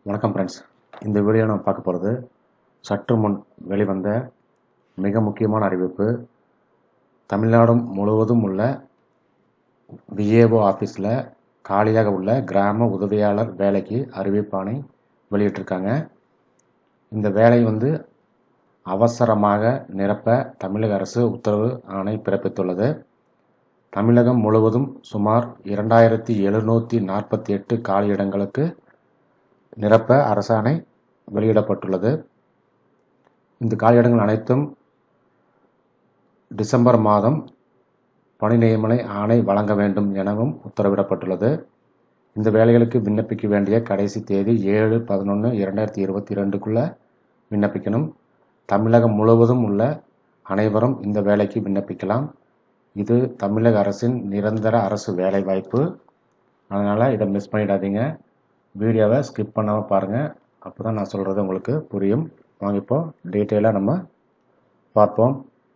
வணக்கம் ஃப்ரெண்ட்ஸ் இந்த வீடியோ நம்ம பார்க்க போகிறது சற்று முன் வெளிவந்த மிக முக்கியமான அறிவிப்பு தமிழ்நாடு முழுவதும் உள்ள விஏஓ ஆஃபீஸில் காலியாக உள்ள கிராம உதவியாளர் வேலைக்கு அறிவிப்பாணை வெளியிட்டிருக்காங்க இந்த வேலை வந்து அவசரமாக நிரப்ப தமிழக அரசு உத்தரவு ஆணை பிறப்பித்துள்ளது தமிழகம் முழுவதும் சுமார் இரண்டாயிரத்தி எழுநூற்றி நாற்பத்தி எட்டு காலியிடங்களுக்கு நிரப்ப அரசாணை வெளியிடப்பட்டுள்ளது இந்த காலியிடங்கள் அனைத்தும் டிசம்பர் மாதம் பணி நியமன ஆணை வழங்க வேண்டும் எனவும் உத்தரவிடப்பட்டுள்ளது இந்த வேலைகளுக்கு விண்ணப்பிக்க வேண்டிய கடைசி தேதி ஏழு பதினொன்று இரண்டாயிரத்தி இருபத்தி ரெண்டுக்குள்ளே விண்ணப்பிக்கணும் தமிழகம் முழுவதும் உள்ள அனைவரும் இந்த வேலைக்கு விண்ணப்பிக்கலாம் இது தமிழக அரசின் நிரந்தர அரசு வேலைவாய்ப்பு அதனால் இதை மிஸ் பண்ணிடாதீங்க வீடியோவை ஸ்கிப் பண்ணாமல் பாருங்கள் அப்போ தான் நான் சொல்கிறது உங்களுக்கு புரியும் வாங்க இப்போ டீட்டெயிலாக நம்ம பார்ப்போம்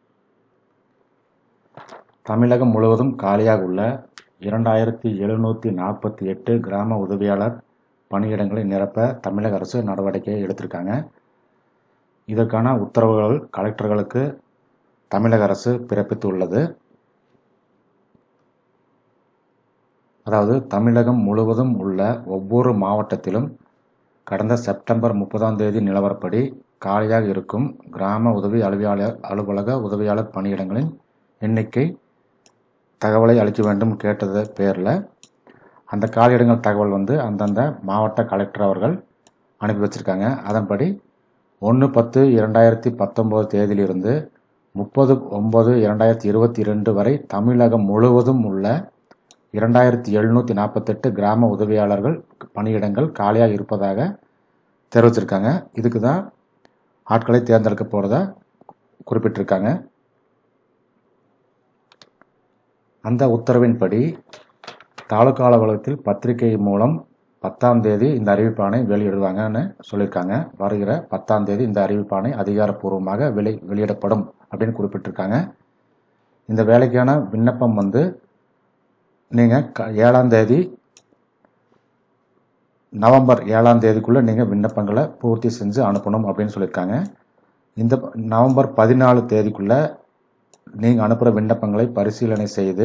தமிழகம் முழுவதும் காலியாக உள்ள இரண்டாயிரத்தி எழுநூற்றி நாற்பத்தி எட்டு கிராம உதவியாளர் பணியிடங்களை நிரப்ப தமிழக அரசு நடவடிக்கை எடுத்திருக்காங்க இதற்கான உத்தரவுகள் கலெக்டர்களுக்கு தமிழக அரசு பிறப்பித்துள்ளது அதாவது தமிழகம் முழுவதும் உள்ள ஒவ்வொரு மாவட்டத்திலும் கடந்த செப்டம்பர் முப்பதாம் தேதி நிலவரப்படி காலியாக இருக்கும் கிராம உதவி அலுவலர் அலுவலக உதவியாளர் பணியிடங்களின் எண்ணிக்கை தகவலை அளிக்க வேண்டும் கேட்டது பேரில் அந்த காலியிடங்கள் தகவல் வந்து அந்தந்த மாவட்ட கலெக்டர் அவர்கள் அனுப்பி வச்சுருக்காங்க அதன்படி ஒன்று பத்து இரண்டாயிரத்தி பத்தொம்போது தேதியிலிருந்து முப்பது ஒம்பது இரண்டாயிரத்தி இருபத்தி ரெண்டு வரை தமிழகம் முழுவதும் உள்ள இரண்டாயிரத்தி எழுநூற்றி நாற்பத்தெட்டு கிராம உதவியாளர்கள் பணியிடங்கள் காலியாக இருப்பதாக தெரிவிச்சிருக்காங்க இதுக்கு தான் ஆட்களை தேர்ந்தெடுக்க போகிறதா குறிப்பிட்டிருக்காங்க அந்த உத்தரவின்படி தாலுகா அலுவலகத்தில் பத்திரிகை மூலம் பத்தாம் தேதி இந்த அறிவிப்பாணை வெளியிடுவாங்கன்னு சொல்லியிருக்காங்க வருகிற பத்தாம் தேதி இந்த அறிவிப்பாணை அதிகாரப்பூர்வமாக வெளி வெளியிடப்படும் அப்படின்னு குறிப்பிட்டிருக்காங்க இந்த வேலைக்கான விண்ணப்பம் வந்து நீங்கள் க ஏழாம் தேதி நவம்பர் ஏழாம் தேதிக்குள்ளே நீங்கள் விண்ணப்பங்களை பூர்த்தி செஞ்சு அனுப்பணும் அப்படின்னு சொல்லியிருக்காங்க இந்த நவம்பர் பதினாலு தேதிக்குள்ளே நீங்கள் அனுப்புகிற விண்ணப்பங்களை பரிசீலனை செய்து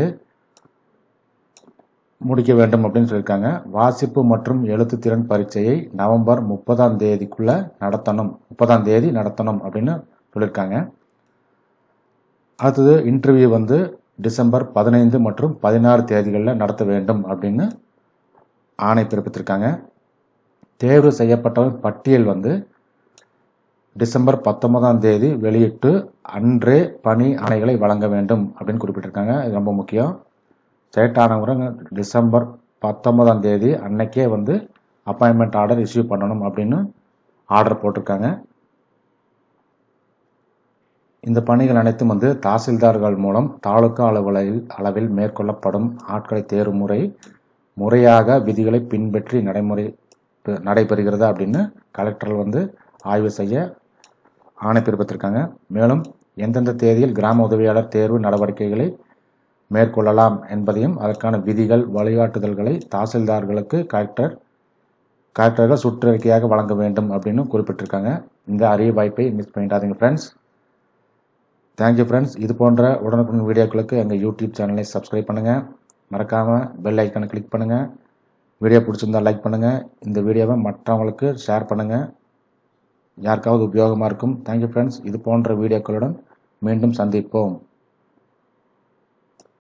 முடிக்க வேண்டும் அப்படின்னு சொல்லியிருக்காங்க வாசிப்பு மற்றும் எழுத்து திறன் பரீட்சையை நவம்பர் முப்பதாம் தேதிக்குள்ளே நடத்தணும் முப்பதாம் தேதி நடத்தணும் அப்படின்னு சொல்லியிருக்காங்க அடுத்தது இன்டர்வியூ வந்து டிசம்பர் பதினைந்து மற்றும் பதினாறு தேதிகளில் நடத்த வேண்டும் அப்படின்னு ஆணை பிறப்பித்திருக்காங்க தேர்வு செய்யப்பட்டவர் பட்டியல் வந்து டிசம்பர் பத்தொன்பதாம் தேதி வெளியிட்டு அன்றே பணி ஆணைகளை வழங்க வேண்டும் அப்படின்னு குறிப்பிட்டிருக்காங்க இது ரொம்ப முக்கியம் ஸ்டேட் ஆனவங்க டிசம்பர் பத்தொன்பதாம் தேதி அன்னைக்கே வந்து அப்பாயின்மெண்ட் ஆர்டர் இஷ்யூ பண்ணணும் அப்படின்னு ஆர்டர் போட்டிருக்காங்க இந்த பணிகள் அனைத்தும் வந்து தாசில்தார்கள் மூலம் தாலுகா அலுவலில் அளவில் மேற்கொள்ளப்படும் ஆட்களை தேர்வு முறை முறையாக விதிகளை பின்பற்றி நடைமுறை நடைபெறுகிறதா அப்படின்னு கலெக்டர் வந்து ஆய்வு செய்ய ஆணை பிறப்பித்திருக்காங்க மேலும் எந்தெந்த தேதியில் கிராம உதவியாளர் தேர்வு நடவடிக்கைகளை மேற்கொள்ளலாம் என்பதையும் அதற்கான விதிகள் வழிகாட்டுதல்களை தாசில்தார்களுக்கு கலெக்டர் கலெக்டர்கள் சுற்றறிக்கையாக வழங்க வேண்டும் அப்படின்னு குறிப்பிட்டிருக்காங்க இந்த அரிய வாய்ப்பை மிஸ் பண்ணிடாதீங்க ஃப்ரெண்ட்ஸ் தேங்க்யூ ஃப்ரெண்ட்ஸ் இது போன்ற உடனுக்குடன் வீடியோக்களுக்கு எங்கள் யூடியூப் சேனலை சப்ஸ்கிரைப் பண்ணுங்கள் மறக்காமல் பெல் ஐக்கனை கிளிக் பண்ணுங்கள் வீடியோ பிடிச்சிருந்தா லைக் பண்ணுங்கள் இந்த வீடியோவை மற்றவங்களுக்கு ஷேர் பண்ணுங்கள் யாருக்காவது உபயோகமாக இருக்கும் தேங்க்யூ ஃப்ரெண்ட்ஸ் இது போன்ற வீடியோக்களுடன் மீண்டும் சந்திப்போம்